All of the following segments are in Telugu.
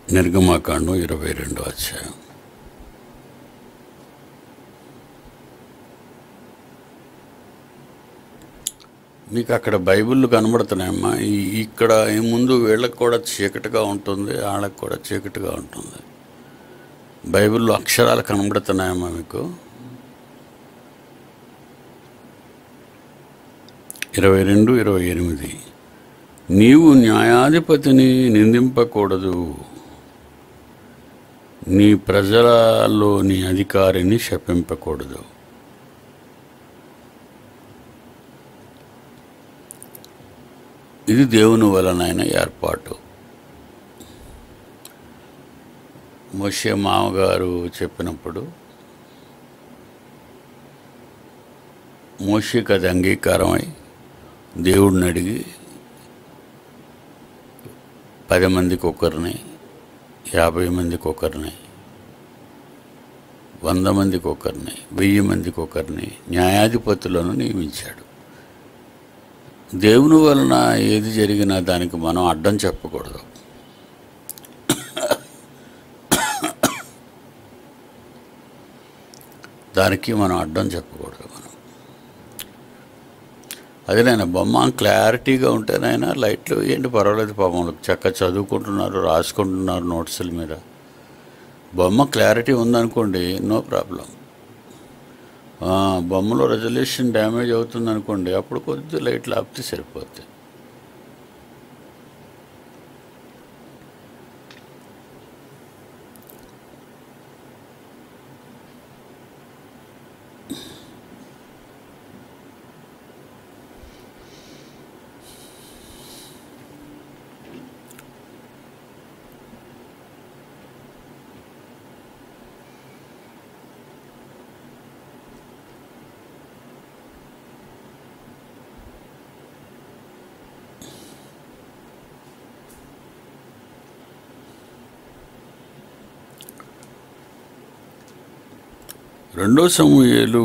నిర్గమాకాండం ఇరవై రెండో అధ్యాయం మీకు అక్కడ బైబిల్ కనబడుతున్నాయమ్మా ఈ ఇక్కడ ఈ ముందు వీళ్ళకి కూడా చీకటిగా ఉంటుంది వాళ్ళకి కూడా చీకటిగా ఉంటుంది బైబిల్లో అక్షరాలు కనబడుతున్నాయమ్మా మీకు ఇరవై రెండు ఇరవై ఎనిమిది నీవు న్యాయాధిపతిని నిందింపకూడదు నీ ప్రజలలో నీ అధికారిని శపింపకూడదు ఇది దేవుని వలనైన ఏర్పాటు మోషే మామగారు చెప్పినప్పుడు మోషేకి అది అంగీకారమై దేవుడిని అడిగి పది మందికి ఒకరిని యాభై మందికి ఒకరిని వంద మందికి ఒకరిని వెయ్యి మందికి ఒకరిని న్యాయాధిపతులను నియమించాడు దేవుని వలన ఏది జరిగినా దానికి మనం అడ్డం చెప్పకూడదు దానికి మనం అడ్డం చెప్పకూడదు మనం అదే నాయన బొమ్మ క్లారిటీగా ఉంటేనైనా లైట్లు ఏంటి పర్వాలేదు పాపం చక్కగా చదువుకుంటున్నారు రాసుకుంటున్నారు నోట్సుల మీద బొమ్మ క్లారిటీ ఉందనుకోండి నో ప్రాబ్లం బొమ్మలో రెజల్యూషన్ డ్యామేజ్ అవుతుంది అనుకోండి అప్పుడు కొద్ది లైట్లు ఆపితే సరిపోద్ది రెండో సమూహేలు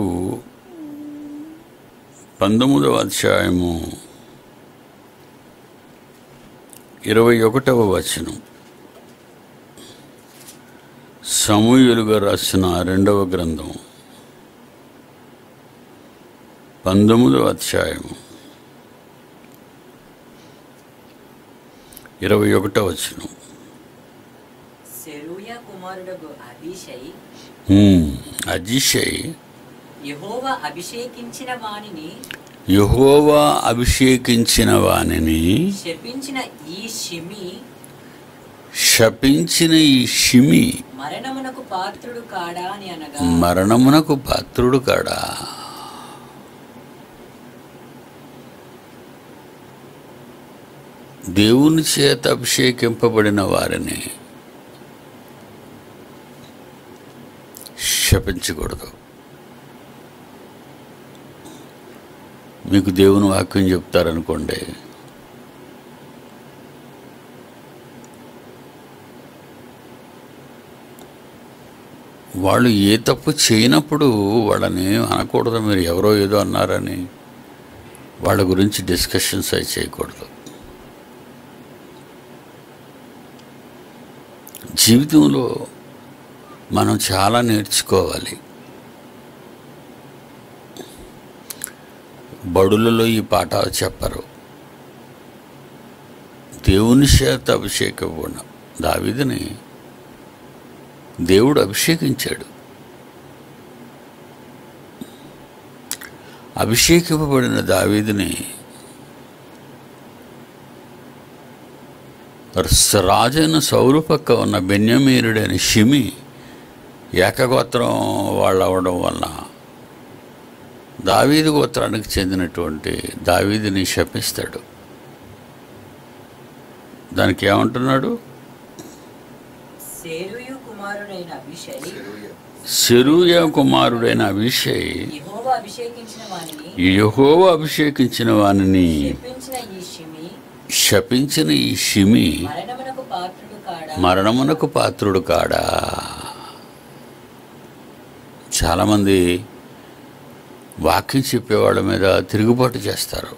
పంతొమ్మిదవ అధ్యాయము ఇరవై ఒకటవ వచనం సమూహలుగా రాసిన రెండవ గ్రంథం పంతొమ్మిదవ అధ్యాయము ఇరవై ఒకటవ వచనం సెరూయ కుమారుడగు అభిషై హ్మ్, అజిషయ్ యెహోవా అభిషేకించిన వానిని యహోవా అభిషేకించిన వానిని శపించిన ఈ షిమి శపించిన ఈ షిమి మరణమునకు పాత్రుడు కాడా అని అనగా మరణమునకు పాత్రుడు కాడా దేవుని చేత అభిషేకింపబడిన వారిని శపించకూడదు మీకు దేవుని వాక్యం చెప్తారనుకోండి వాళ్ళు ఏ తప్పు చేయనప్పుడు వాళ్ళని అనకూడదు మీరు ఎవరో ఏదో అన్నారని వాళ్ళ గురించి డిస్కషన్స్ అవి చేయకూడదు జీవితంలో మనం చాలా నేర్చుకోవాలి బడులలో ఈ పాఠాలు చెప్పరు దేవుని చేత అభిషేకం దావిదని దేవుడు అభిషేకించాడు అభిషేకింపబడిన దావీదుని రాజైన సౌరు పక్క ఉన్న బెన్యమీరుడైన షిమి ఏకగోత్రం వాళ్ళు అవడం వలన దావీదు గోత్రానికి చెందినటువంటి దావీదుని శపిస్తాడు దానికి ఏమంటున్నాడు సేరుయు కుమారుడైన అభిషై సెరూయ కుమారుడైన అభిషేక్ యెహోవా అభిషేకించిన వానిని యహోవ అభిషేకించిన వానిని శపించిన ఈ షిమి శపించిన ఈ షిమి మరణమునకు పాత్రుడు కాడా మరణమునకు పాత్రుడు కాడా చాలామంది వాక్యం చెప్పేవాళ్ళ మీద తిరుగుబాటు చేస్తారు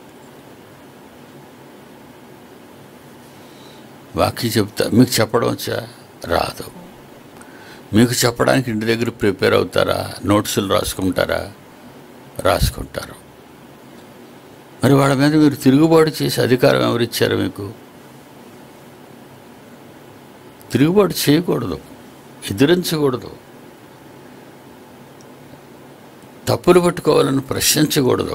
వాక్యం చెప్తా మీకు చెప్పడం వచ్చా రాదు మీకు చెప్పడానికి ఇంటి దగ్గర ప్రిపేర్ అవుతారా నోట్సులు రాసుకుంటారా రాసుకుంటారు మరి వాళ్ళ మీద మీరు తిరుగుబాటు చేసే అధికారం ఎవరిచ్చారు మీకు తిరుగుబాటు చేయకూడదు ఎదిరించకూడదు తప్పులు పట్టుకోవాలని ప్రశ్నించకూడదు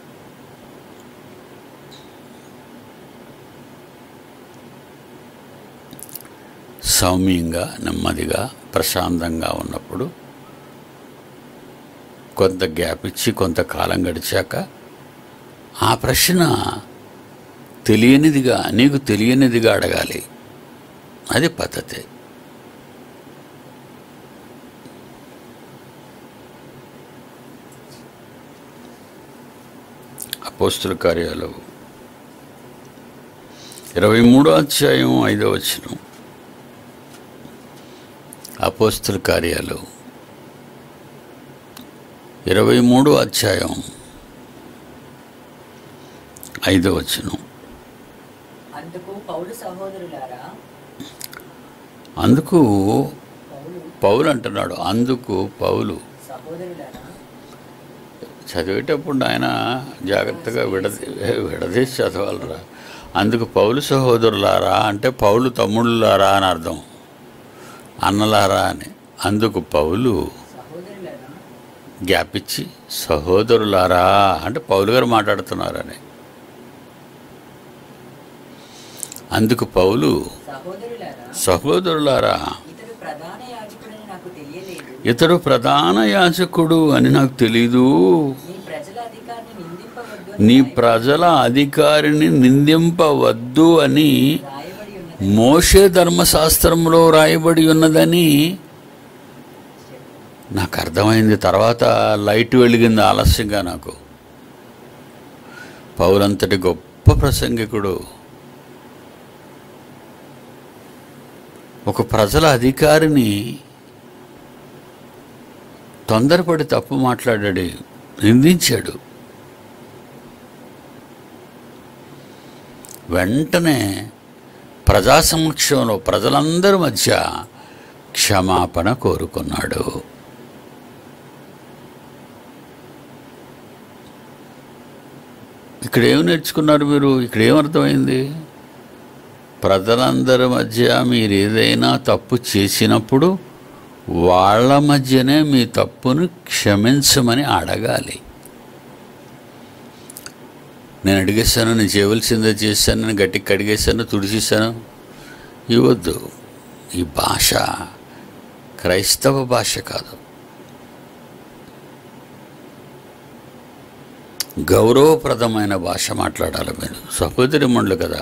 సౌమ్యంగా నెమ్మదిగా ప్రశాంతంగా ఉన్నప్పుడు కొంత గ్యాప్ ఇచ్చి కొంతకాలం గడిచాక ఆ ప్రశ్న తెలియనిదిగా నీకు తెలియనిదిగా అడగాలి అది పద్ధతి అపోస్తుల కార్యాలు ఇరవై మూడో అధ్యాయం ఐదో వచనం అపోస్తుల కార్యాలు ఇరవై మూడో అధ్యాయం ఐదో వచనం అందుకు పౌలు సహోదరులారా అందుకు పౌలు పౌలు అంటున్నాడు అందుకు పౌలు సహోదరులారా చదివేటప్పుడు ఆయన జాగ్రత్తగా విడది విడదీసి చదవాలరా అందుకు పౌలు సహోదరులారా అంటే పౌలు తమ్ముళ్ళారా అని అర్థం అన్నలారా అని అందుకు పౌలు సహోదరులారా గ్యాప్ ఇచ్చి సహోదరులారా అంటే పౌలు గారు మాట్లాడుతున్నారని అందుకు పౌలు సహోదరులారా సహోదరులారా ఇతడు ప్రధాన యాజకుడని నాకు తెలియలేదు ఇతడు ప్రధాన యాజకుడు అని నాకు తెలీదు నీ ప్రజల అధికారిని నిందింపవద్దు నీ ప్రజల అధికారిని నిందింపవద్దు అని రాయబడి ఉన్నది మోషే ధర్మశాస్త్రంలో రాయబడి ఉన్నదని నాకు అర్థమైంది తర్వాత లైట్ వెలిగింది ఆలస్యంగా నాకు పౌలంతటి గొప్ప ప్రసంగికుడు ఒక ప్రజల అధికారిని తొందరపడి తప్పు మాట్లాడాడు నిందించాడు వెంటనే ప్రజా సమక్షంలో ప్రజలందరి మధ్య క్షమాపణ కోరుకున్నాడు ఇక్కడ ఏం నేర్చుకున్నారు మీరు ఇక్కడ ఏమర్థమైంది ప్రజలందరి మధ్య మీరు ఏదైనా తప్పు చేసినప్పుడు వాళ్ళ మధ్యనే మీ తప్పును క్షమించమని అడగాలి నేను అడిగేశాను నేను చేయవలసిందే చేశాను నేను గట్టికి కడిగేశాను తుడిచేశాను ఇవ్వద్దు ఈ భాష క్రైస్తవ భాష కాదు గౌరవప్రదమైన భాష మాట్లాడాలి మీరు సహోదరిమణులు కదా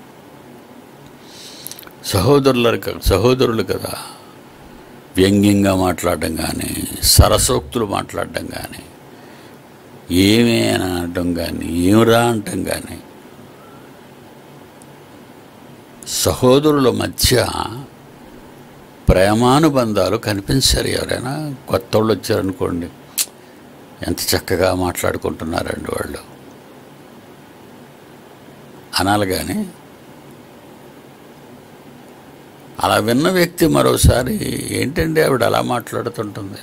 సహోదరుల సహోదరులు కదా వ్యంగ్యంగా మాట్లాడడం కానీ సరసోక్తులు మాట్లాడడం కానీ ఏమే అని అనడం కానీ ఏమిరా అంటం కానీ సహోదరుల మధ్య ప్రేమానుబంధాలు కనిపించారు ఎవరైనా కొత్త వాళ్ళు వచ్చారనుకోండి ఎంత చక్కగా మాట్లాడుకుంటున్నారండి వాళ్ళు అనాలి కానీ అలా విన్న వ్యక్తి మరోసారి ఏంటండి ఆవిడ అలా మాట్లాడుతుంటుంది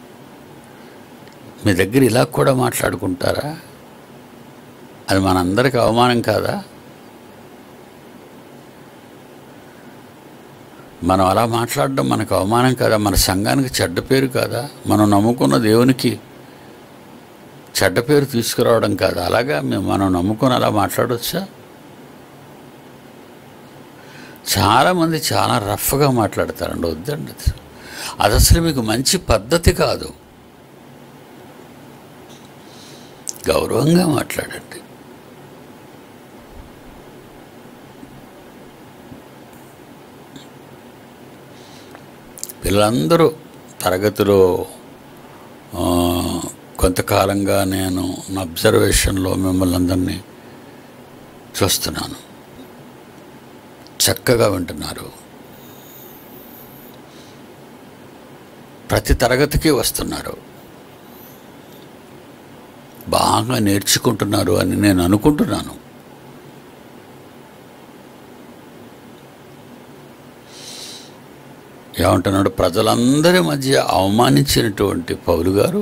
మీ దగ్గర ఇలా కూడా మాట్లాడుకుంటారా అది మనందరికి అవమానం కాదా మనం అలా మాట్లాడడం మనకు అవమానం కాదా మన సంఘానికి చెడ్డ పేరు కాదా మనం నమ్ముకున్న దేవునికి చెడ్డ పేరు తీసుకురావడం కాదా అలాగా మేము మనం నమ్ముకొని అలా మాట్లాడవచ్చా చాలామంది చాలా రఫ్గా మాట్లాడతారండి వద్దండి అది. అది అసలు మీకు మంచి పద్ధతి కాదు గౌరవంగా మాట్లాడండి పిల్లలందరూ తరగతిలో ఆ, కొంతకాలంగా నేను నా అబ్జర్వేషన్లో మిమ్మల్ని అందరినీ చూస్తున్నాను చక్కగా వింటున్నారు ప్రతి తరగతికి వస్తున్నారు బాగా నేర్చుకుంటున్నారు అని నేను అనుకుంటున్నాను ఏమంటున్నాడు ప్రజలందరి మధ్య అవమానించినటువంటి పౌలు గారు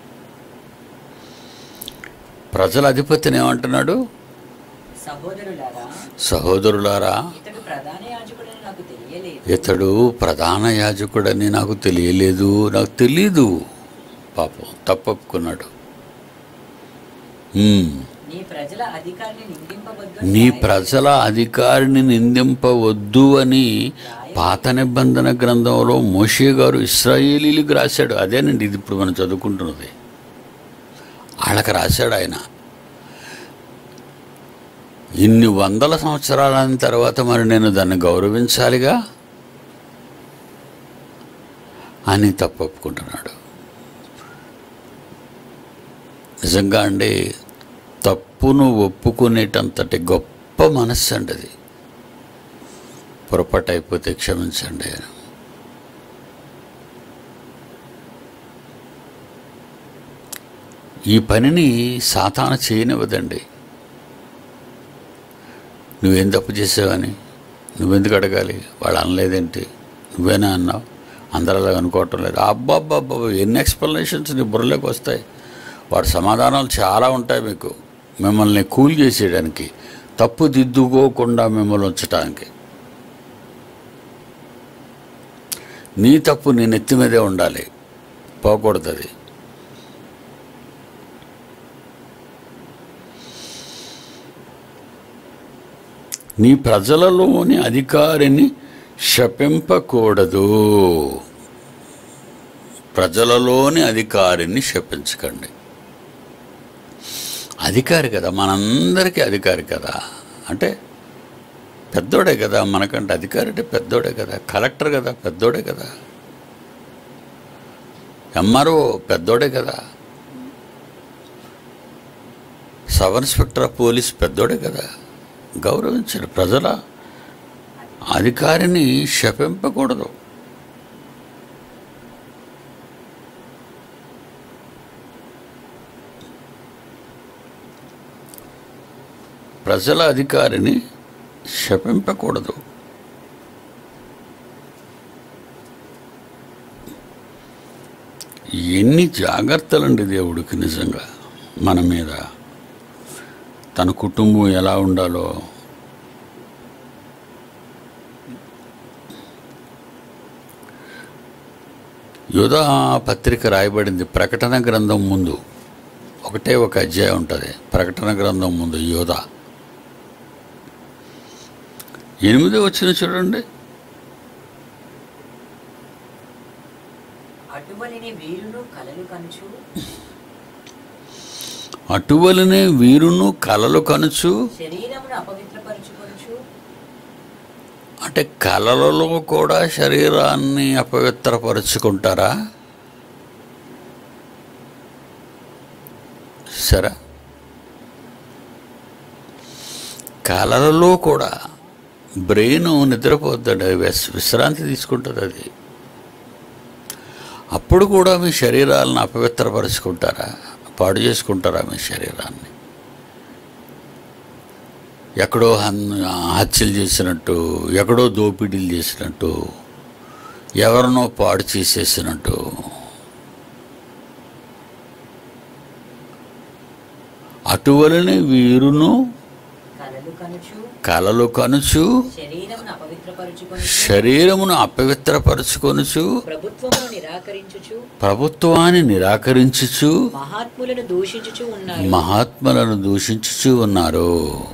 ప్రజల అధిపతిని ఏమంటున్నాడు సహోదరులారా సహోదరులారా ఇతడు ప్రధాన యాజకుడని నాకు తెలియలేదు ఇతడు ప్రధాన యాజకుడని నాకు తెలియలేదు నాకు తెలీదు పాపం తప్పొప్పుకున్నాడు హ్మ్. నీ ప్రజల అధికారిని నిందింపవద్దు నీ ప్రజల అధికారిని నిందింపవద్దు అని పాత నిబంధన గ్రంథంలో మోషే గారు ఇస్రాయేలీలకు రాశాడు అదేనండి ఇది ఇప్పుడు మనం చదువుకుంటున్నది వాళ్ళకి రాశాడు ఆయన ఇన్ని వందల సంవత్సరాల తర్వాత మరి నేను దాన్ని గౌరవించాలిగా అని తప్పొప్పుకుంటున్నాడు నిజంగా అండి తప్పును ఒప్పుకునేటంతటి గొప్ప మనస్సు అండి అది పొరపాటు అయిపోతే క్షమించండి ఈ పనిని సాతాన చేయనివ్వదండి నువ్వేం తప్పు చేసావని నువ్వెందుకు అడగాలి వాళ్ళు అనలేదేంటి నువ్వేనా అన్నావు అందరూ అలా అనుకోవటం లేదు అబ్బాబ్బాబ్బా ఎన్ని ఎక్స్ప్లెనేషన్స్ నీ బుర్రలోకి వస్తాయి వాడి సమాధానాలు చాలా ఉంటాయి మీకు మిమ్మల్ని కూల్ చేసేయడానికి తప్పు దిద్దుకోకుండా మిమ్మల్ని ఉంచడానికి నీ తప్పు నీ నెత్తి మీదే ఉండాలి పోకూడదు అది నీ ప్రజలలోని అధికారిని శపింపకూడదు ప్రజలలోని అధికారిని శపించకండి అధికారి కదా మనందరికీ అధికారి కదా అంటే పెద్దోడే కదా మనకంటే అధికారి అంటే పెద్దోడే కదా కలెక్టర్ కదా పెద్దోడే కదా ఎంఆర్ఓ పెద్దోడే కదా సబ్ ఇన్స్పెక్టర్ ఆఫ్ పోలీస్ పెద్దోడే కదా గౌరవించండి ప్రజల అధికారిని శపింపకూడదు ప్రజల అధికారిని శపింపకూడదు ఎన్ని జాగ్రత్తలండి దేవుడికి నిజంగా మన మీద తన కుటుంబం ఎలా ఉండాలో యుధా పత్రిక రాయబడింది ప్రకటన గ్రంథం ముందు ఒకటే ఒక అధ్యాయం ఉంటుంది ప్రకటన గ్రంథం ముందు యోధ ఎనిమిది వచ్చిన చూడండి అటువలిని వీరును కలలు కనుచు అటువలనే వీరును కలలు కనుచు శరీరమును అపవిత్రపరచుకొనుచు అంటే కలలలో కూడా శరీరాన్ని అపవిత్రపరుచుకుంటారా సరే కలలలో కూడా బ్రెయిన్ నిద్రపోద్దండి అది విస్- విశ్రాంతి తీసుకుంటుంది అది అప్పుడు కూడా మీ శరీరాలను అపవిత్రపరుచుకుంటారా పాడు చేసుకుంటారా మీ శరీరాన్ని ఎక్కడో హన్- హత్యలు చేసినట్టు ఎక్కడో దోపిడీలు చేసినట్టు ఎవరినో పాడు చేసేసినట్టు అటువలనే వీరును కలలు కనుచు కలలు కనుచు శరీరమును అపవిత్రపరచుకొని శరీరమును అపవిత్రపరుచుకొనుచు ప్రభుత్వమును నిరాకరించుచు ప్రభుత్వాన్ని నిరాకరించుచు మహాత్ములను దూషించుచు ఉన్నారు మహాత్ములను దూషించుచు ఉన్నారు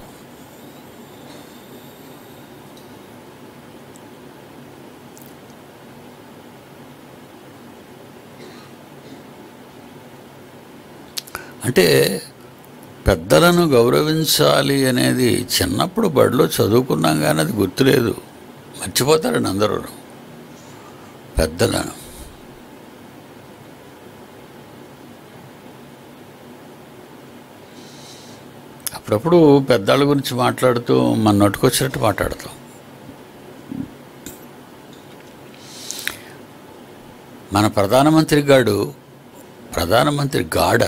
అంటే పెద్దలను గౌరవించాలి అనేది చిన్నప్పుడు బడిలో చదువుకున్నాం కానీ అది గుర్తులేదు మర్చిపోతారండి అందరూ పెద్దలను అప్పుడప్పుడు పెద్దాళ్ళ గురించి మాట్లాడుతూ మన నోటికొచ్చినట్టు మాట్లాడతాం మన ప్రధానమంత్రి గాడు ప్రధానమంత్రి గాడ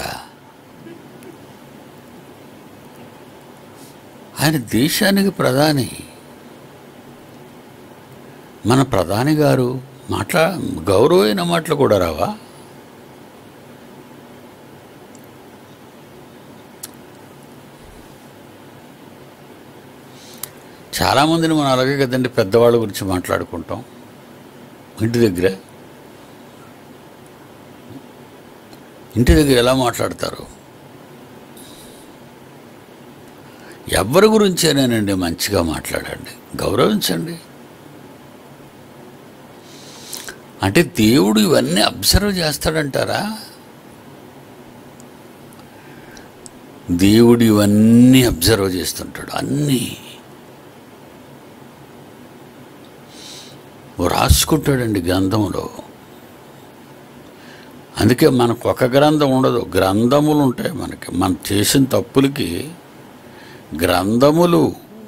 ఆయన దేశానికి ప్రధాని మన ప్రధాని గారు మాట్లా గౌరవమైన మాటలు కూడా రావా చాలామందిని మనం అలాగే కదండి పెద్దవాళ్ళ గురించి మాట్లాడుకుంటాం ఇంటి దగ్గర ఇంటి దగ్గర ఎలా మాట్లాడతారు ఎవరి గురించేనేనండి మంచిగా మాట్లాడండి గౌరవించండి అంటే దేవుడు ఇవన్నీ అబ్జర్వ్ చేస్తాడంటారా దేవుడు ఇవన్నీ అబ్జర్వ్ చేస్తుంటాడు అన్నీ రాసుకుంటాడండి గ్రంథంలో అందుకే మనకు ఒక గ్రంథం ఉండదు గ్రంథములు ఉంటాయి మనకి మనం చేసిన తప్పులకి గ్రంథములు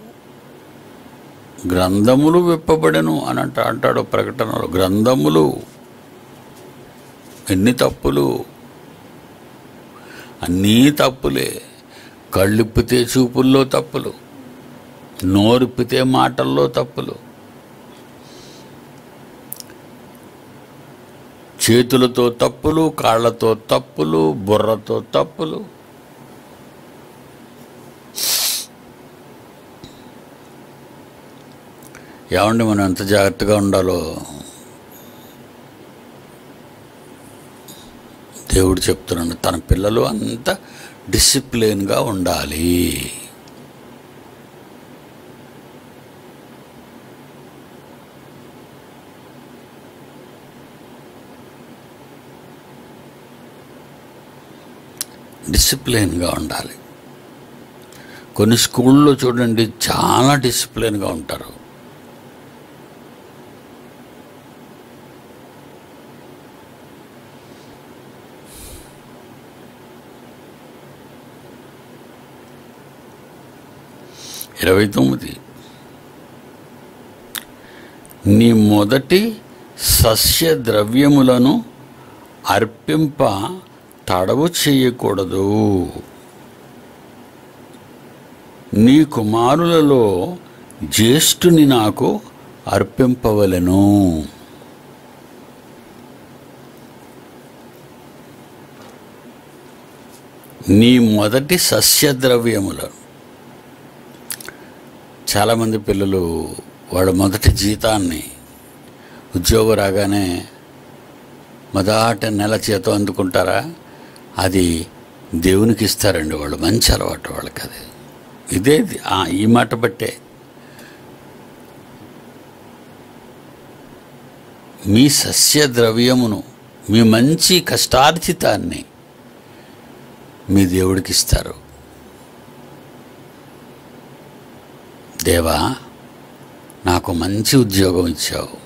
గ్రంథములు విప్పబడెను అని అంట అంటాడు ప్రకటనలో గ్రంథములు ఎన్ని తప్పులు అన్నీ తప్పులే కళ్ళిప్పితే చూపుల్లో తప్పులు నోరిప్పితే మాటల్లో తప్పులు చేతులతో తప్పులు కాళ్ళతో తప్పులు బుర్రతో తప్పులు ఏమండి మనం ఎంత జాగ్రత్తగా ఉండాలో దేవుడు చెప్తున్నాడు తన పిల్లలు అంత డిసిప్లిన్గా ఉండాలి డిసిప్లిన్గా ఉండాలి కొన్ని స్కూల్లో చూడండి చాలా డిసిప్లిన్గా ఉంటారు ఇరవై తొమ్మిది నీ మొదటి సస్య ద్రవ్యములను అర్పింప తడవు చేయకూడదు నీ కుమారులలో జ్యేష్ఠుని నాకు అర్పింపవలెను నీ మొదటి సస్యద్రవ్యములను చాలామంది పిల్లలు వాళ్ళ మొదటి జీతాన్ని ఉద్యోగం రాగానే మొదట నెల జీతం అందుకుంటారా అది దేవునికి ఇస్తారండి వాళ్ళు మంచి అలవాటు వాళ్ళకి అది ఇదే ఇది. ఆ, ఈ మాట బట్టే మీ సస్య ద్రవ్యమును మీ మంచి కష్టార్జితాన్ని మీ దేవుడికి ఇస్తారు దేవా నాకు మంచి ఉద్యోగం ఇచ్చావు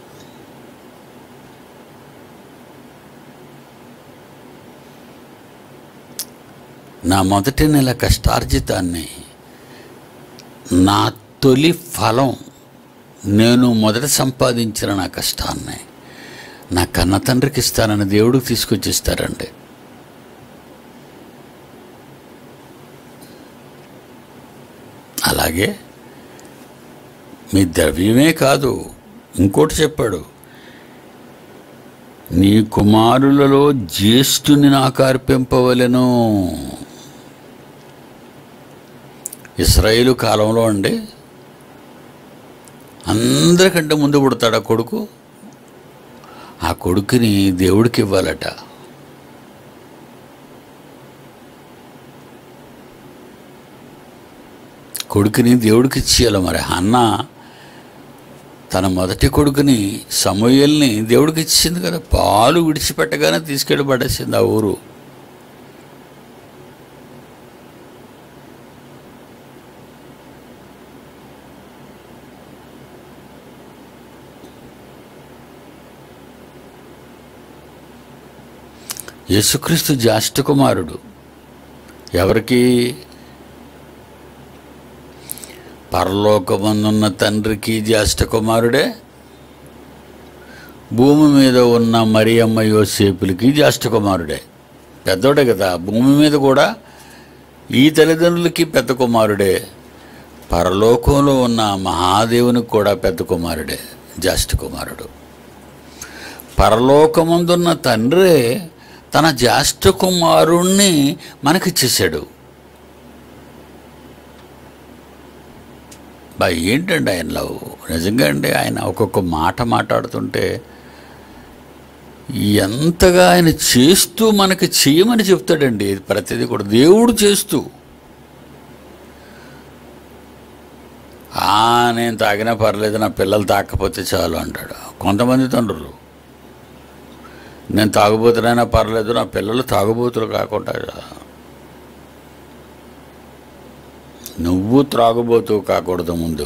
నా మొదటి నెల కష్టార్జితాన్ని నా తొలి ఫలం నేను మొదట సంపాదించిన నా కష్టాన్ని నా కన్న తండ్రికి ఇస్తానని దేవుడికి తీసుకొచ్చి ఇస్తారండి అలాగే మీ ద్రవ్యమే కాదు ఇంకోటి చెప్పాడు నీ కుమారులలో జ్యేష్ఠుని నాకు అర్పింపవలెను ఇస్రాయేలు కాలంలో అండి అందరికంటే ముందు పుడతాడు ఆ కొడుకు ఆ కొడుకుని దేవుడికి ఇవ్వాలట కొడుకుని దేవుడికి ఇచ్చేయాలి మరి అన్న తన మొదటి కొడుకుని సమూయల్ని దేవుడికి ఇచ్చింది కదా పాలు విడిచిపెట్టగానే తీసుకెళ్ళి పడేసింది ఆ ఊరు యేసుక్రీస్తు జ్యేష్ఠ కుమారుడు ఎవరికి పరలోకమందున్న తండ్రికి జ్యేష్ఠ కుమారుడే భూమి మీద ఉన్న మరియమ్మ యోసేపులకి జ్యేష్ఠ కుమారుడే పెద్దోడే కదా భూమి మీద కూడా ఈ తల్లిదండ్రులకి పెద్ద కుమారుడే పరలోకంలో ఉన్న మహాదేవునికి కూడా పెద్ద కుమారుడే జ్యేష్ఠ కుమారుడు పరలోకమందున్న తండ్రే తన జ్యేష్ఠ కుమారుణ్ణి మనకిచ్చేసాడు బా ఏంటండి ఆయన లవ్ నిజంగా అండి ఆయన ఒక్కొక్క మాట మాట్లాడుతుంటే ఎంతగా ఆయన చేస్తూ మనకి చేయమని చెప్తాడండి ఇది ప్రతిదీ కూడా దేవుడు చేస్తూ "ఆ, నేను తాగినా పర్లేదు నా పిల్లలు తాకపోతే చాలు అంటాడు కొంతమంది తండ్రులు నేను తాగుబోతునైనా పర్లేదు నా పిల్లలు తాగుబోతులు కాకుండా నువ్వు త్రాగుబోతూ కాకూడదు ముందు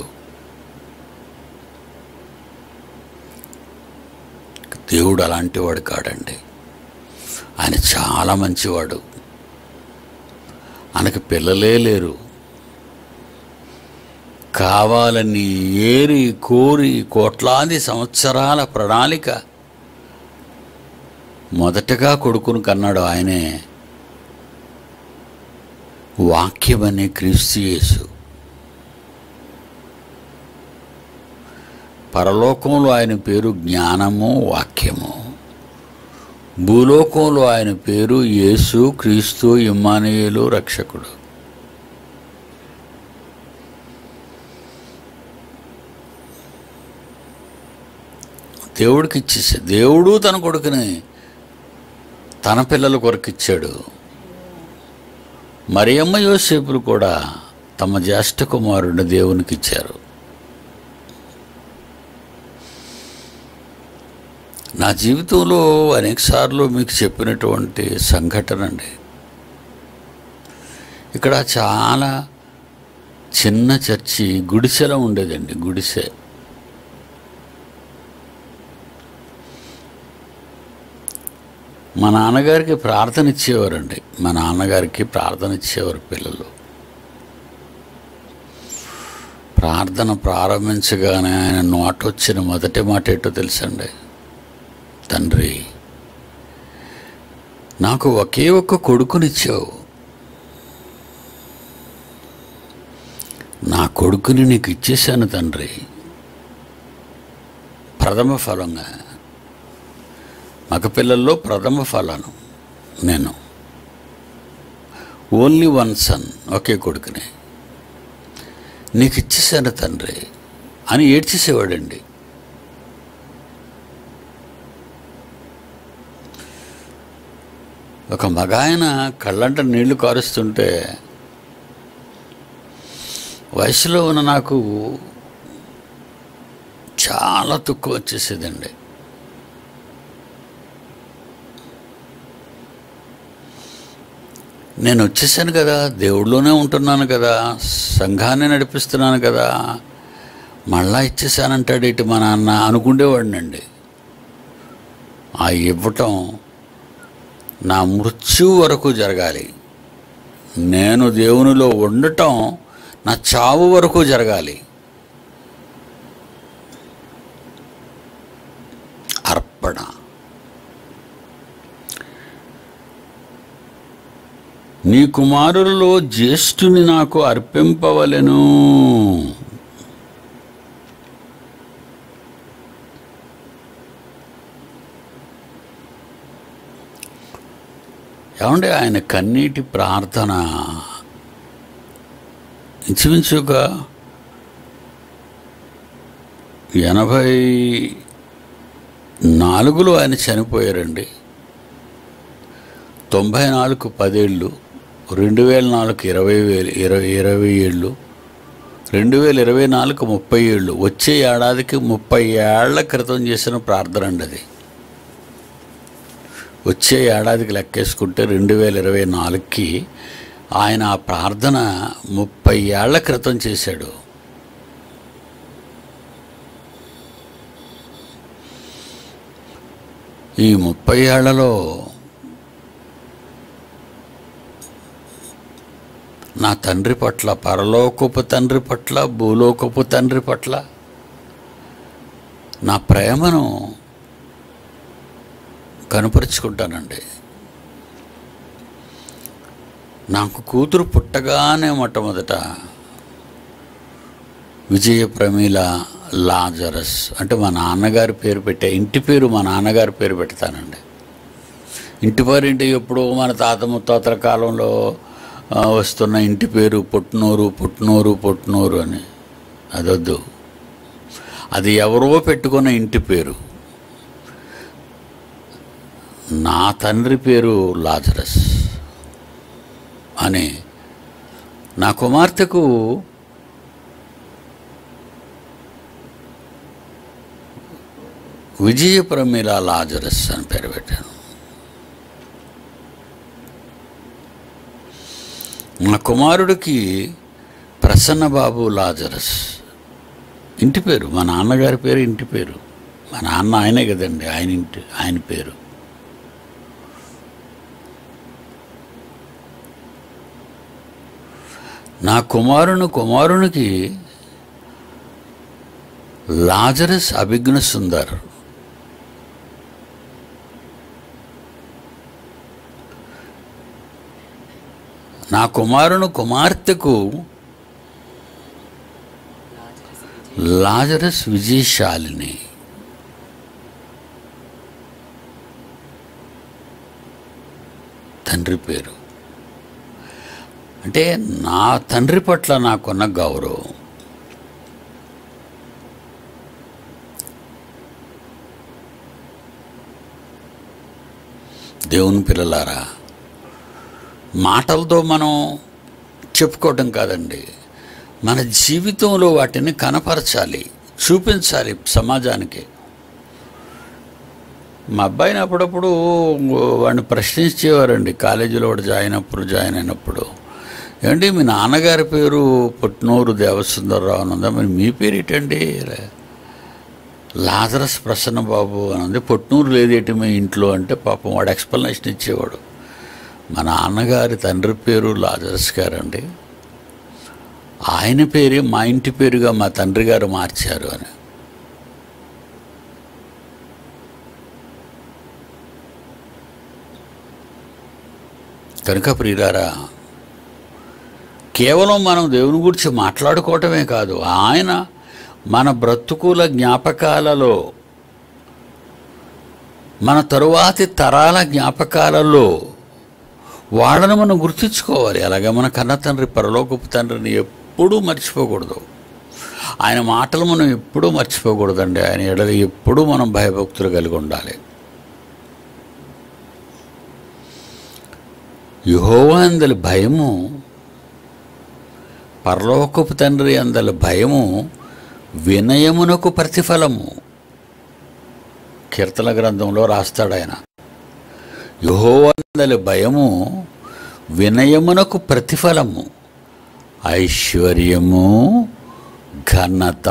దేవుడు అలాంటి వాడు కాడండి ఆయన చాలా మంచివాడు ఆయనకి పిల్లలే లేరు కావాలని ఏరి కోరి కోట్లాది సంవత్సరాల ప్రణాళిక మొదటగా కొడుకును కన్నాడు ఆయనే వాక్యమనే క్రీస్తు యేసు పరలోకంలో ఆయన పేరు జ్ఞానము వాక్యము భూలోకంలో ఆయన పేరు యేసు క్రీస్తు ఇమ్మానుయేలు రక్షకుడు దేవుడికి ఇచ్చేసా దేవుడు తన కొడుకుని తన పిల్లల కొరకు ఇచ్చాడు మరియమ్మ యోసేపులు కూడా తమ జ్యేష్ఠ కుమారుడిని దేవునికి ఇచ్చారు నా జీవితంలో అనేకసార్లు మీకు చెప్పినటువంటి సంఘటన అండి ఇక్కడ చాలా చిన్న చర్చి గుడిసెలో ఉండేదండి గుడిసె మా నాన్నగారికి ప్రార్థన ఇచ్చేవారండి మా నాన్నగారికి ప్రార్థన ఇచ్చేవారు పిల్లలు ప్రార్థన ప్రారంభించగానే ఆయన నోట వచ్చిన మొదటి మాట ఏంటో తెలుసండి తండ్రి నాకు ఒకే ఒక్క కొడుకునిచ్చావు నా కొడుకుని నీకు ఇచ్చేశాను తండ్రి ప్రథమ ఫలంగా మగపిల్లల్లో ప్రథమ ఫలాను నేను ఓన్లీ వన్ సన్ ఒకే కొడుకుని నీకు ఇచ్చేసాను తండ్రి అని ఏడ్చేసేవాడండి ఒక మగాయన కళ్ళంట నీళ్లు కారుస్తుంటే వయసులో ఉన్న నాకు చాలా తుక్కు వచ్చేసేదండి నేను వచ్చేసాను కదా దేవుడిలోనే ఉంటున్నాను కదా సంఘాన్ని నడిపిస్తున్నాను కదా మళ్ళా ఇచ్చేసానంటాడు ఇటు మా నాన్న అనుకుండేవాడినండి ఆ ఇవ్వటం నా మృత్యు వరకు జరగాలి నేను దేవునిలో ఉండటం నా చావు వరకు జరగాలి అర్పణ నీ కుమారులలో జ్యేష్ఠుని నాకు అర్పింపవలెను ఏమంటే ఆయన కన్నీటి ప్రార్థన ఇంచుమించుగా ఎనభై నాలుగులో ఆయన చనిపోయారండి తొంభై నాలుగు పదేళ్ళు రెండు వేల నాలుగు ఇరవై వేలు ఇరవై ఇరవై ఏళ్ళు రెండు వేల ఇరవై నాలుగు ముప్పై ఏళ్ళు వచ్చే ఏడాదికి ముప్పై ఏళ్ల క్రితం చేసిన ప్రార్థన అండి అది వచ్చే ఏడాదికి లెక్కేసుకుంటే రెండు వేల ఇరవై నాలుగుకి ఆయన ఆ ప్రార్థన ముప్పై ఏళ్ల క్రితం చేశాడు ఈ ముప్పై ఏళ్లలో నా తండ్రి పట్ల పరలోకపు తండ్రి పట్ల భూలోకపు తండ్రి పట్ల నా ప్రేమను కనపరుచుకుంటానండి నాకు కూతురు పుట్టగానే మొట్టమొదట విజయ ప్రమీల లాజరస్ అంటే మా నాన్నగారి పేరు పెట్టే ఇంటి పేరు మా నాన్నగారి పేరు పెడతానండి ఇంటి పేరు ఇంటి ఎప్పుడో మన తాత ముత్తాతల కాలంలో ఆ, వస్తున్న ఇంటి పేరు పుట్నూరు పుట్నూరు పుట్నూరు అని అదొద్దు అది ఎవరో పెట్టుకున్న ఇంటి పేరు నా తండ్రి పేరు లాజరస్ అని నా కుమార్తెకు విజయప్రమిళ లాజరస్ అని పేరు పెట్టాను నా కుమారుడికి ప్రసన్నబాబు లాజరస్ ఇంటి పేరు మా నాన్నగారి పేరు ఇంటి పేరు మా నాన్న ఆయనే కదండి ఆయన ఇంటి ఆయన పేరు నా కుమారుని కుమారునికి లాజరస్ అభిజ్ఞ సుందర్ నా కుమారుని కుమార్తెకు లాజరస్ విజయశాలిని తండ్రి పేరు అంటే నా తండ్రి పట్ల నాకున్న గౌరవం దేవుని పిల్లలారా మాటలతో మనం చెప్పుకోవటం కాదండి మన జీవితంలో వాటిని కనపరచాలి చూపించాలి సమాజానికి మా అబ్బాయిని అప్పుడప్పుడు వాడిని ప్రశ్నించేవారండి కాలేజీలో వాడు జాయిన్ అప్పుడు జాయిన్ అయినప్పుడు ఏమండి మీ నాన్నగారి పేరు పుట్నూరు దేవసుందరరావు అని ఉందా మరి మీ పేరు ఏంటండి లాజరస్ ప్రసన్నబాబు అని ఉంది పుట్నూరు లేదేటి మీ ఇంట్లో అంటే పాపం వాడు ఎక్స్ప్లెనేషన్ ఇచ్చేవాడు మా నాన్నగారి తండ్రి పేరు లాజరస్ గారండి ఆయన పేరే మా ఇంటి పేరుగా మా తండ్రి గారు మార్చారు అని కనుక ప్రియులారా కేవలం మనం దేవుని గురించి మాట్లాడుకోవటమే కాదు ఆయన మన బ్రతుకుల జ్ఞాపకాలలో మన తరువాతి తరాల జ్ఞాపకాలలో వాళ్ళని మనం గుర్తించుకోవాలి అలాగే మన కన్న తండ్రి పరలోకపు తండ్రిని ఎప్పుడూ మర్చిపోకూడదు ఆయన మాటలు మనం ఎప్పుడూ మర్చిపోకూడదండి ఆయన ఎడల ఎప్పుడూ మనం భయభక్తులు కలిగి ఉండాలి యహోవా అందలి భయము పరలోకపు తండ్రి అందలి భయము వినయమునకు ప్రతిఫలము కీర్తన గ్రంథంలో రాస్తాడు ఆయన యహోవందలి భయము వినయమునకు ప్రతిఫలము ఐశ్వర్యము ఘనత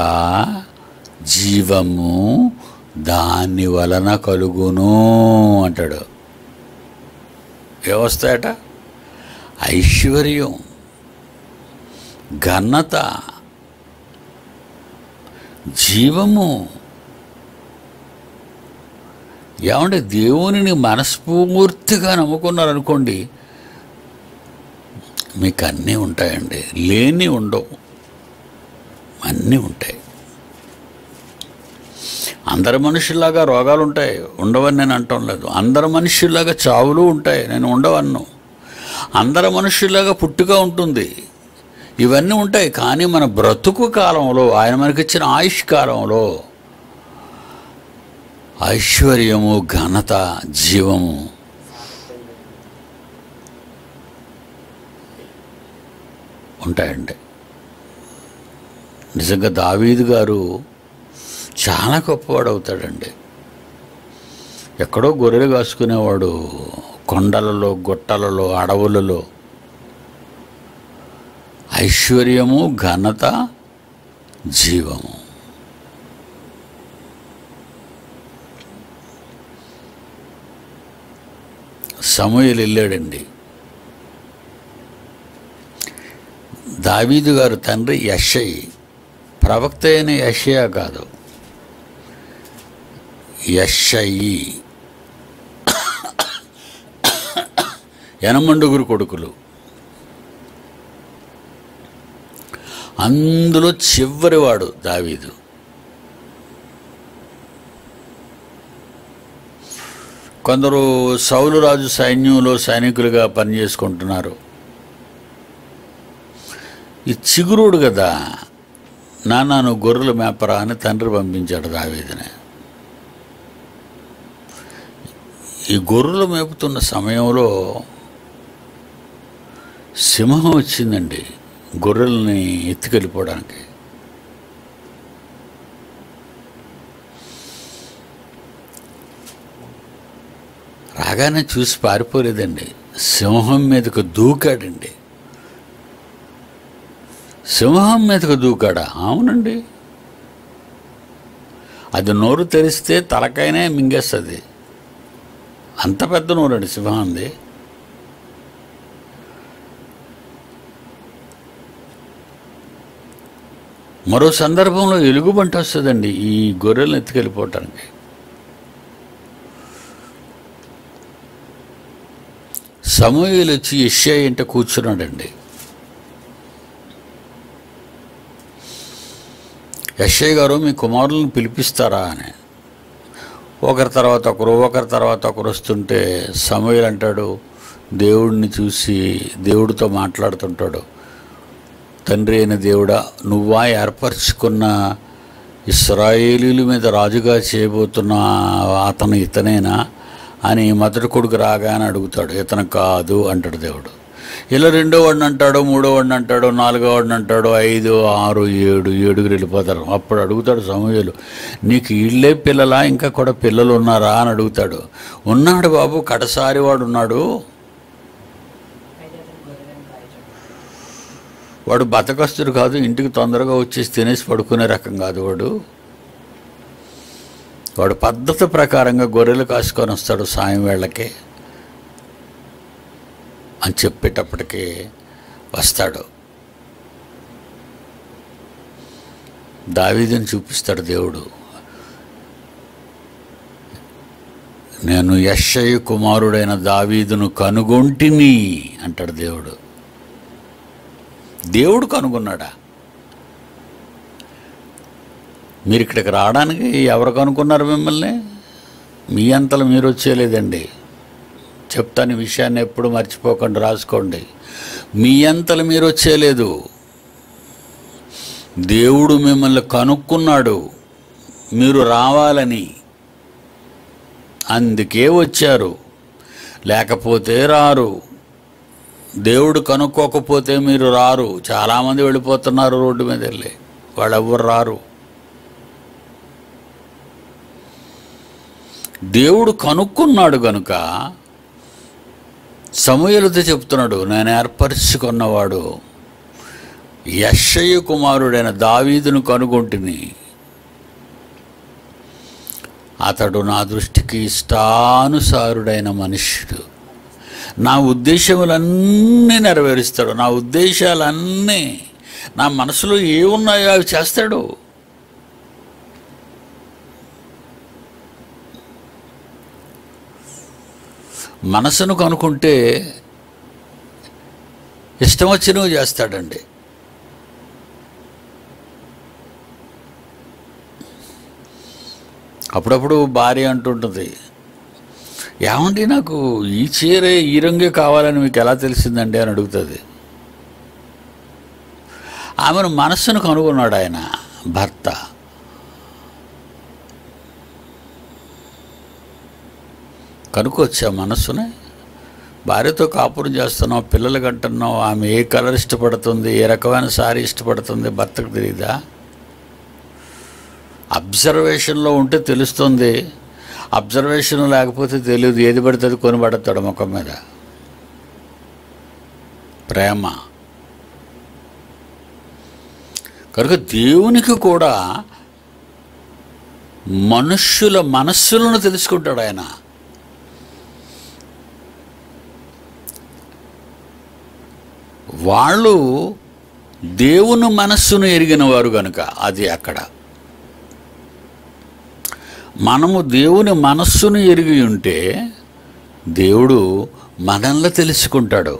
జీవము దాని వలన కలుగును అంటాడు ఏవస్తాయట ఐశ్వర్యం ఘనత జీవము ఏమంటే దేవునిని మనస్ఫూర్తిగా నమ్ముకున్నారనుకోండి మీకు అన్నీ ఉంటాయండి లేని ఉండవు అన్నీ ఉంటాయి అందరి మనుషుల్లాగా రోగాలు ఉంటాయి ఉండవని నేను అంటం లేదు అందరి మనుషుల్లాగా చావులు ఉంటాయి నేను ఉండవన్ను అందరి మనుషుల్లాగా పుట్టుక ఉంటుంది ఇవన్నీ ఉంటాయి కానీ మన బ్రతుకు కాలంలో ఆయన మనకిచ్చిన ఆయుష్ కాలంలో ఐశ్వర్యము ఘనత జీవము ఉంటాయండి నిజంగా దావీదు గారు చాలా గొప్పవాడు అవుతాడండి ఎక్కడో గొర్రెలు కాసుకునేవాడు కొండలలో గుట్టలలో అడవులలో ఐశ్వర్యము ఘనత జీవము సమూహలు వెళ్ళాడండి దావీదు గారు తండ్రి యషయి ప్రవక్త అయిన యషయా కాదు యషయి యనమండుగురు కొడుకులు అందులో చివరివాడు దావీదు కొందరు సౌలు రాజు సైన్యంలో సైనికులుగా పనిచేసుకుంటున్నారు ఈ చిగురుడు కదా నాన్న నువ్వు గొర్రెలు మేపరా అని తండ్రి పంపించాడు దావీదిని ఈ గొర్రెలు మేపుతున్న సమయంలో సింహం వచ్చిందండి గొర్రెల్ని ఎత్తుకెళ్ళిపోవడానికి రాగానే చూసి పారిపోలేదండి సింహం మీదకు దూకాడండి సింహం మీదకు దూకాడా అవునండి అది నోరు తెరిస్తే తలకైనే మింగేస్తుంది అంత పెద్ద నోరు అండి సింహంది మరో సందర్భంలో ఎలుగుబంటి వస్తుందండి ఈ గొర్రెలను ఎత్తుకెళ్ళిపోవటానికి సమూహలు వచ్చి యష్యా ఇంట కూర్చున్నాడండి యశ్ఐ గారు మీ కుమారులను పిలిపిస్తారా అని ఒకరి తర్వాత ఒకరు ఒకరి తర్వాత ఒకరు వస్తుంటే సమూహలు అంటాడు దేవుడిని చూసి దేవుడితో మాట్లాడుతుంటాడు తండ్రి అయిన దేవుడా నువ్వా ఏర్పరచుకున్న ఇస్రాయేలీల మీద రాజుగా చేయబోతున్న అతను ఇతనేనా అని మొదటి కొడుకు రాగానే అడుగుతాడు ఇతను కాదు అంటాడు దేవుడు ఇలా రెండో వాడిని అంటాడు మూడో వాడిని అంటాడు నాలుగో వాడిని అంటాడు ఐదు ఆరు ఏడు ఏడుగురు వెళ్ళిపోతారు అప్పుడు అడుగుతాడు సమూహలు నీకు ఇళ్ళే పిల్లలా ఇంకా కూడా పిల్లలు ఉన్నారా అని అడుగుతాడు ఉన్నాడు బాబు కడసారి వాడు ఉన్నాడు అయితే అతను గొర్రెలను కాయచు వాడు బతకస్తుడు కాదు ఇంటికి తొందరగా వచ్చేసి తినేసి పడుకునే రకం కాదు వాడు వాడు పద్ధతి ప్రకారంగా గొర్రెలు కాసుకొని వస్తాడు సాయం వేళకి అని చెప్పేటప్పటికి వస్తాడు దావీదుని చూపిస్తాడు దేవుడు నేను యశ్షయ్య కుమారుడైన దావీదును కనుగొంటిని అంటాడు దేవుడు దేవుడు కనుగొన్నాడా మీరు ఇక్కడికి రావడానికి ఎవరు కనుక్కున్నారు మిమ్మల్ని మీ అంతలో మీరు వచ్చేలేదండి చెప్తాను ఈ విషయాన్ని ఎప్పుడు మర్చిపోకండి రాసుకోండి మీ అంతలు మీరు వచ్చేలేదు దేవుడు మిమ్మల్ని కనుక్కున్నాడు మీరు రావాలని అందుకే వచ్చారు లేకపోతే రారు దేవుడు కనుక్కోకపోతే మీరు రారు చాలామంది వెళ్ళిపోతున్నారు రోడ్డు మీద వెళ్ళి వాళ్ళు ఎవ్వరు రారు దేవుడు కనుక్కున్నాడు గనుక సమూహలతో చెప్తున్నాడు నేను ఏర్పరచుకున్నవాడు యశ్షయ్య కుమారుడైన దావీదును కనుగొంటిని అతడు నా దృష్టికి ఇష్టానుసారుడైన మనుష్యుడు నా ఉద్దేశములన్నీ నెరవేరుస్తాడు నా ఉద్దేశాలన్నీ నా మనసులో ఏమున్నాయో అవి చేస్తాడు మనసును కనుక్కుంటే ఇష్టం వచ్చినవి చేస్తాడండి అప్పుడప్పుడు భార్య అంటుంటుంది ఏమండి నాకు ఈ చీరే ఈ రంగే కావాలని మీకు ఎలా తెలిసిందండి అని అడుగుతుంది ఆమెను మనస్సును కనుగొన్నాడు ఆయన భర్త కనుక్కొచ్చా మనస్సునే భార్యతో కాపురం చేస్తున్నావు పిల్లలు కంటున్నావు ఆమె ఏ కలర్ ఇష్టపడుతుంది ఏ రకమైన సారీ ఇష్టపడుతుంది భర్తకు తెలియదా అబ్జర్వేషన్లో ఉంటే తెలుస్తుంది అబ్జర్వేషన్ లేకపోతే తెలియదు ఏది పడితే అది కొనిపడతాడు ముఖం మీద ప్రేమ కనుక దేవునికి కూడా మనుష్యుల మనస్సులను తెలుసుకుంటాడు ఆయన వాళ్ళు దేవుని మనస్సును ఎరిగిన వారు గనుక అది అక్కడ మనము దేవుని మనస్సును ఎరిగి ఉంటే దేవుడు మనల్ని తెలుసుకుంటాడు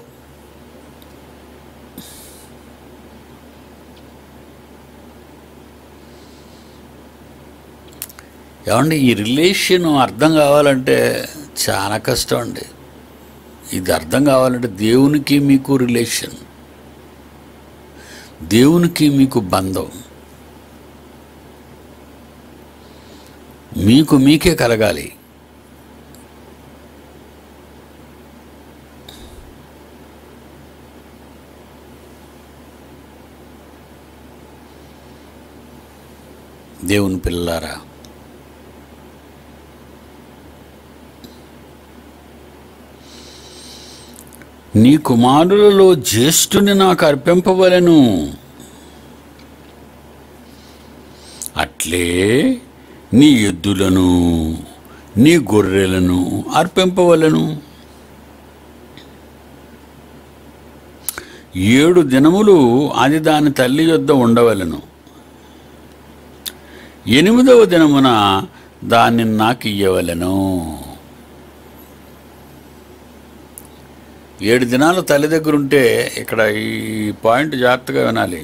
ఏమండి ఈ రిలేషన్ అర్థం కావాలంటే చాలా కష్టం అండి ఇది అర్థం కావాలంటే దేవునికి మీకు రిలేషన్ దేవునికి మీకు బంధం మీకు మీకే కలగాలి దేవుని పిల్లారా నీ కుమారులలో జ్యేష్ఠుని నాకు అర్పింపవలను అట్లే నీ ఎద్దులను నీ గొర్రెలను అర్పింపవలను ఏడు దినములు అది దాని తల్లి యొద్ద ఉండవలను ఎనిమిదవ దినమున దాన్ని నాకు ఇయ్యవలను ఏడు దినాలు తల్లి దగ్గర ఉంటే ఇక్కడ ఈ పాయింట్ జాగ్రత్తగా వినాలి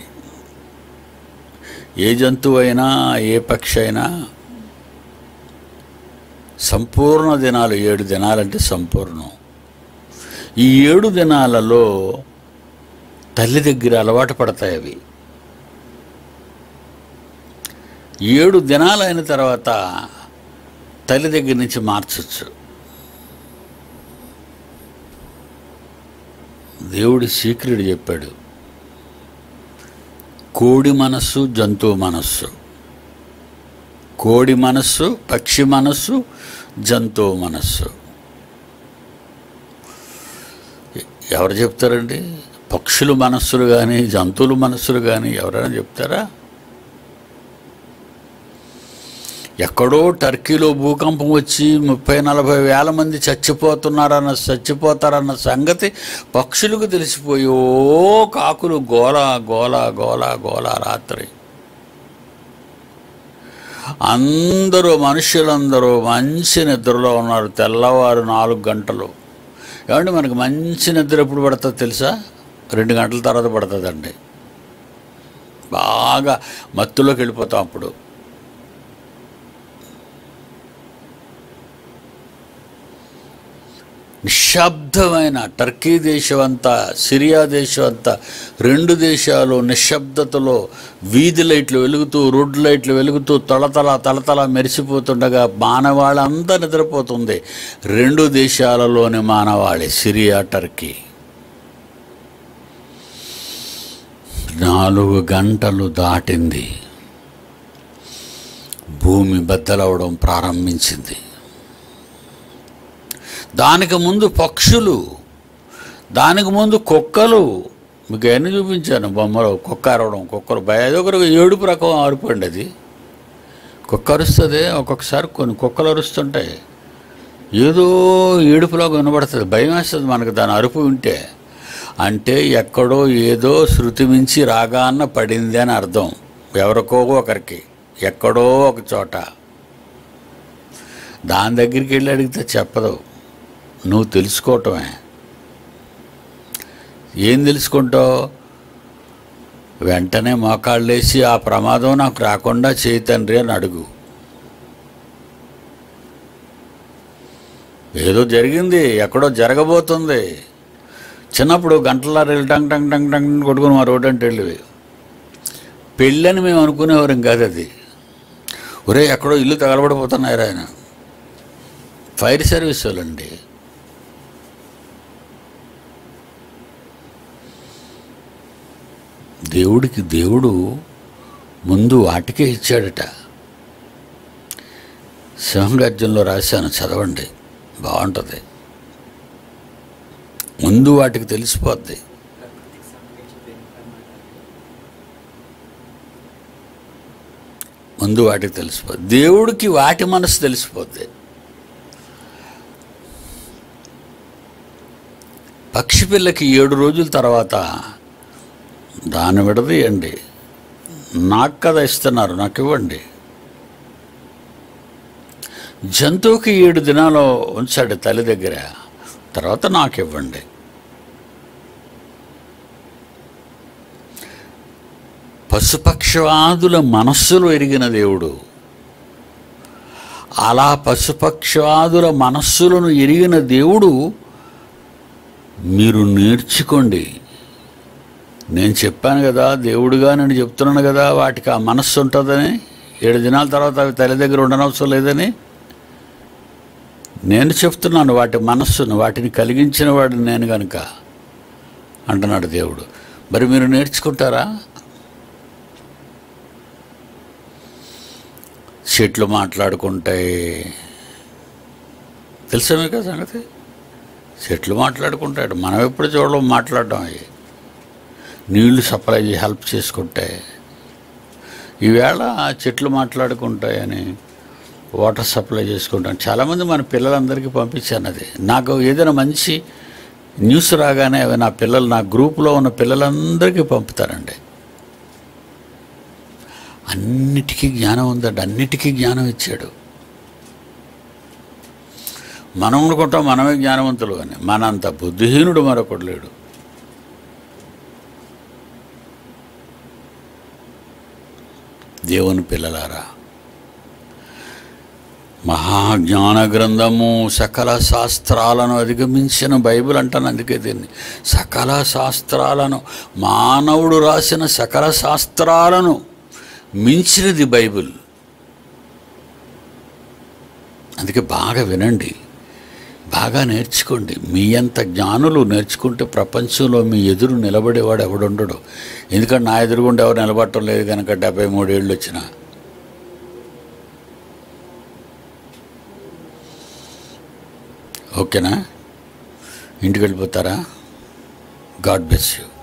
ఏ జంతువు అయినా ఏ పక్షి అయినా సంపూర్ణ దినాలు ఏడు దినాలంటే సంపూర్ణం ఈ ఏడు దినాలలో తల్లి దగ్గర అలవాటు పడతాయి అవి ఏడు దినాలు అయిన తర్వాత తల్లి దగ్గర నుంచి మార్చచ్చు దేవుడి సీక్రెట్ చెప్పాడు కోడి మనస్సు జంతువు మనస్సు కోడి మనస్సు పక్షి మనస్సు జంతువు మనస్సు ఎవరు చెప్తారండి పక్షుల మనస్సులు కానీ జంతువుల మనస్సులు కానీ ఎవరైనా చెప్తారా ఎక్కడో టర్కీలో భూకంపం వచ్చి ముప్పై నలభై వేల మంది చచ్చిపోతున్నారన్న చచ్చిపోతారన్న సంగతి పక్షులకు తెలిసిపోయి ఓ కాకులు గోల గోల గోల గోల రాత్రి అందరూ మనుషులందరూ మంచి నిద్రలో ఉన్నారు తెల్లవారు నాలుగు గంటలు ఏమంటే మనకి మంచి నిద్ర ఎప్పుడు పడుతుంది తెలుసా రెండు గంటల తర్వాత పడుతుందండి బాగా మత్తులోకి వెళ్ళిపోతాం అప్పుడు నిశ్శబ్దమైన టర్కీ దేశం అంతా సిరియా దేశం అంతా రెండు దేశాలు నిశ్శబ్దతలో వీధి లైట్లు వెలుగుతూ రోడ్డు లైట్లు వెలుగుతూ తలతల తలతల మెరిసిపోతుండగా మానవాళంతా నిద్రపోతుంది రెండు దేశాలలోని మానవాళి సిరియా టర్కీ నాలుగు గంటలు దాటింది భూమి బద్దలవడం ప్రారంభించింది దానికి ముందు పక్షులు దానికి ముందు కుక్కలు మీకు అన్నీ చూపించాను బొమ్మలు కుక్క అరవడం కుక్కలు భయ ఏదో ఒక ఏడుపు రకం అరుపండి అది కుక్క అరుస్తుంది ఒక్కొక్కసారి కొన్ని కుక్కలు అరుస్తుంటాయి ఏదో ఏడుపులాగా వినబడుతుంది భయం వేస్తుంది మనకు దాని అరుపు వింటే అంటే ఎక్కడో ఏదో శృతి మించి రాగాన్న పడింది అని అర్థం ఎవరికో ఒకరికి ఎక్కడో ఒక చోట దాని దగ్గరికి వెళ్ళి అడిగితే చెప్పదు నువ్వు తెలుసుకోవటమే ఏం తెలుసుకుంటావు వెంటనే మోకాళ్ళేసి ఆ ప్రమాదం నాకు రాకుండా చేయి తండ్రి అని అడుగు ఏదో జరిగింది ఎక్కడో జరగబోతుంది చిన్నప్పుడు గంటలారు వెళ్ళి టంగ్ టంగ్ టంగ్ టంగ్ అని కొట్టుకుని మా రోడ్ అంటే వెళ్ళి పెళ్ళని మేము అనుకునేవారం కాదు అది ఒరే ఎక్కడో ఇల్లు తగలబడిపోతున్నారు ఆయన ఫైర్ సర్వీస్ వాళ్ళండి దేవుడికి దేవుడు ముందు వాటికే ఇచ్చాడట సింహగర్జంలో రాశాను చదవండి బాగుంటుంది ముందు వాటికి తెలిసిపోద్ది ప్రకృతికి సంబంధించి పెనుకన్నమాట ముందు వాటికి తెలిసిపోద్ది దేవుడికి వాటి మనసు తెలిసిపోద్ది పక్షి పిల్లకి ఏడు రోజుల తర్వాత దాన్ని విడదీయండి నాకు కదా ఇస్తున్నారు నాకు ఇవ్వండి జంతువుకి ఏడు దినాలు ఉంచాడు తల్లి దగ్గర తర్వాత నాకు ఇవ్వండి పశుపక్షవాదుల మనస్సులు ఎరిగిన దేవుడు అలా పశుపక్షాదుల మనస్సులను ఎరిగిన దేవుడు మీరు నేర్చుకోండి నేను చెప్పాను కదా దేవుడుగా నేను చెప్తున్నాను కదా వాటికి ఆ మనస్సు ఉంటుందని ఏడు దినాల తర్వాత అవి తల్లి దగ్గర ఉండనవసరం లేదని నేను చెప్తున్నాను వాటి మనస్సును వాటిని కలిగించిన వాడిని నేను కనుక అంటున్నాడు దేవుడు మరి మీరు నేర్చుకుంటారా చెట్లు మాట్లాడుకుంటాయి తెలుసా మీకు ఆ సంగతి చెట్లు మాట్లాడుకుంటాడు మనం ఎప్పుడు చూడడం మాట్లాడడం అవి నీళ్లు సప్లై చేసి హెల్ప్ చేసుకుంటే ఈవేళ చెట్లు మాట్లాడుకుంటాయని వాటర్ సప్లై చేసుకుంటాను చాలామంది మన పిల్లలందరికీ పంపించాను అది నాకు ఏదైనా మంచి న్యూస్ రాగానే అవి నా పిల్లలు నా గ్రూప్లో ఉన్న పిల్లలందరికీ పంపుతారండి అన్నిటికీ జ్ఞానం ఉందండి అన్నిటికీ జ్ఞానం ఇచ్చాడు మనం అనుకుంటాం మనమే జ్ఞానవంతులు అని మనంత బుద్ధిహీనుడు మరొకడు లేడు దేవుని పిల్లలారా మహాజ్ఞాన గ్రంథము సకల శాస్త్రాలను అధిగమించిన బైబిల్ అంటాను అందుకే దీన్ని సకల శాస్త్రాలను మానవుడు రాసిన సకల శాస్త్రాలను మించినది బైబిల్ అందుకే బాగా వినండి బాగా నేర్చుకోండి మీ అంత జ్ఞానులు నేర్చుకుంటే ప్రపంచంలో మీ ఎదురు నిలబడేవాడు ఎవడుండడు ఎందుకంటే నా ఎదురుగుండా ఎవరు నిలబడటం లేదు కనుక డెబ్బై మూడేళ్ళు వచ్చిన ఓకేనా ఇంటికి వెళ్ళిపోతారా గాడ్ బ్లెస్ యూ